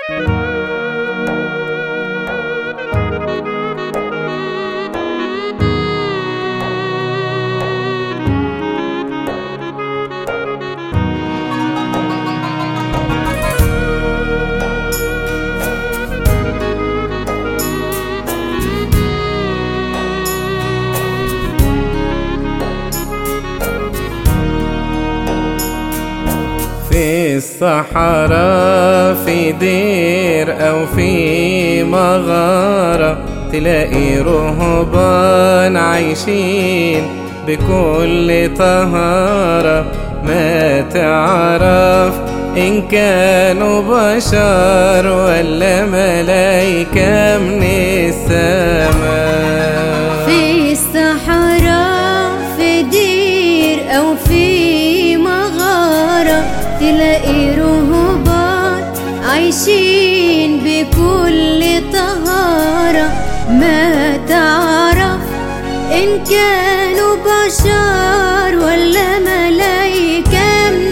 في الصحراء في دير أو في مغارة تلاقي رهبان عايشين بكل طهارة ما تعرف إن كانوا بشر ولا ملايكة من السماء في الصحراء في دير أو في مغارة تلاقي رهبان عايشين بكل طهارة ما تعرف إن كانوا بشر ولا ملايكة من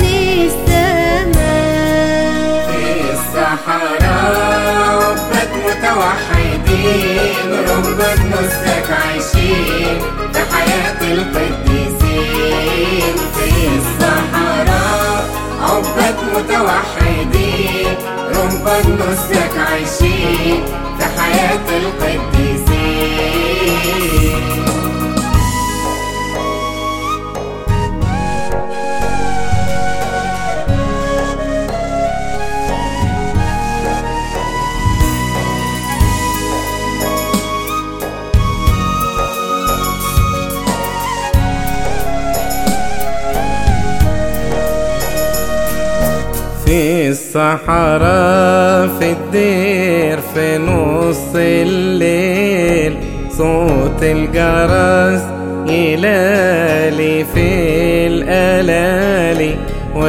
السماء في الصحراء عباد متوحدين رهبان نسك عايشين في حياة القديسين في الصحراء عباد متوحدين رهبان نسك عايشين في حياة القديسين في الصحراء في الدير في نص الليل صوت الجرس يلالي في الألالي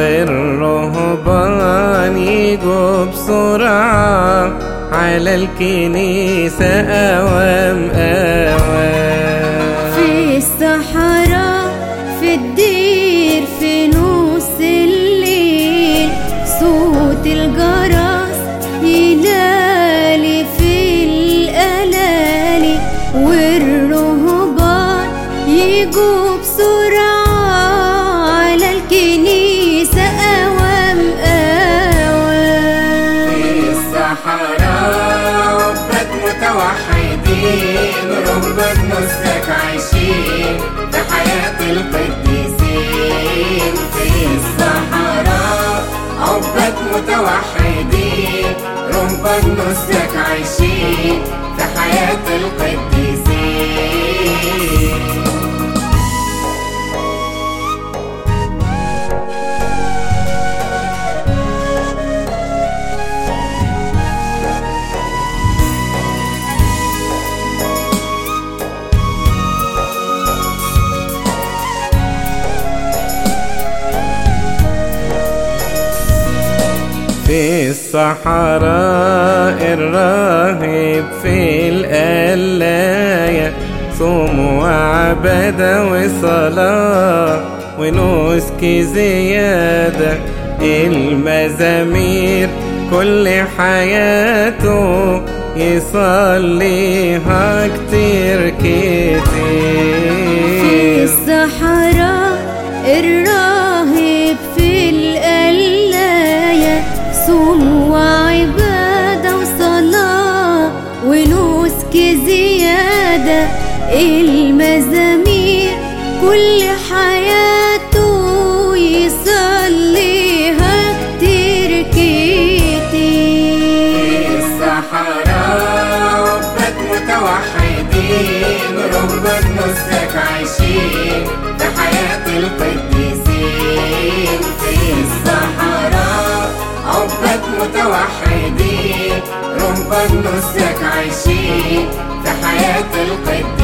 والرهبان يجوا بسرعة على الكنيسة أوام أوام في الصحراء في الدير في نص الليل صوت الجرس يلالي في الألالي والرهبان يجوا بسرعة على الكنيسة أوام أوام في الصحراء عباد متوحدين رهبان نسك عايشين في حياة القديسين في الصحراء عباد متوحدين رهبان نسك عايشين في حياة القديسين في الصحراء الراهب في القلاية صوم وعبادة وصلاة ونسك زيادة المزامير كل حياته يصليها كتير في كتير الصحراء الراهب في القلاية صوم وعبادة وصلاة ونسك زيادة المزامير كل حياته يصليها كتير كتير الصحراء عباد متوحدين رهبان نسك عايشين في حياة القديسين في الصحراء عباد متوحدين رهبان نسك عايشين في حياة القديسين